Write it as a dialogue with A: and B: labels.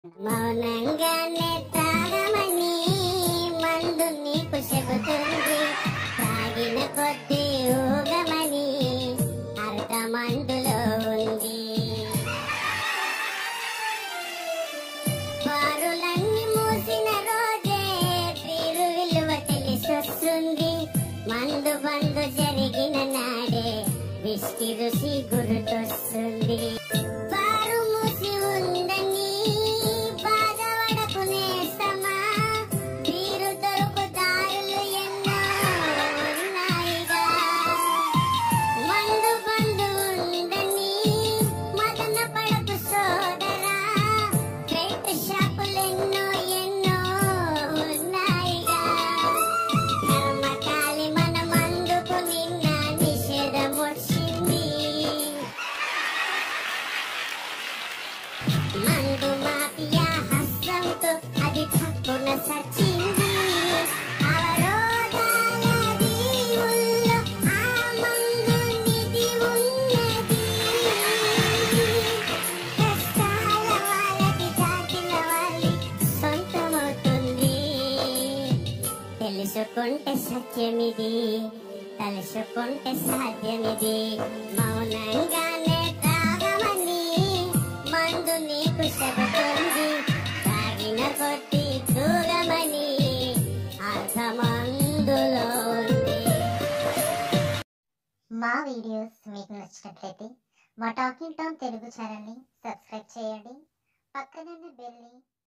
A: మౌనంగానే తాగమని మందు నీకు చెబుతుంది తాగిన కొద్దీ ఊగమని అర్థమందులో ఉంది బారులన్నీ మూసిన రోజే తీరు విలువ తెలిసొస్తుంది మందు బందు జరిగిన నాడే విష్టి రుచి గుర్తొస్తుంది బారు మూసి ఉందని బాధపడకు నేస్తమా తీరు దొరుకు దారులు ఎన్నో ఉన్నాయిగా మందు బందు ఉందని మదన పడకు సోదరా బెల్ట్ షాపులెన్నో ఎన్నో ఉన్నాయిగా కర్మకాలి మన మందుకు నిన్న నిషేధం వచ్చింది మందు మాఫియా హస్తంతో అది తప్పున సచ్చింది అవరోధాల దీవుల్లో ఆ మందు నిధి ఉన్నది కష్టాల వాళ్ళకి తాకిన వాళ్ళి సొంతమవుతుంది తెలుసుకుంటే సత్యమిది తలుసుకుంటే సాధ్యమిది మౌనంగానే తాగమని మందు నీకు చెబుతుంది తాగిన కొద్ది దూరమని అర్థమందులో ఉంది
B: మా వీడియోస్ మీకు నచ్చినట్లయితే మా టాకింగ్ టామ్ తెలుగు ఛానల్ని సబ్స్క్రైబ్ చేయండి పక్కనున్న బెల్ని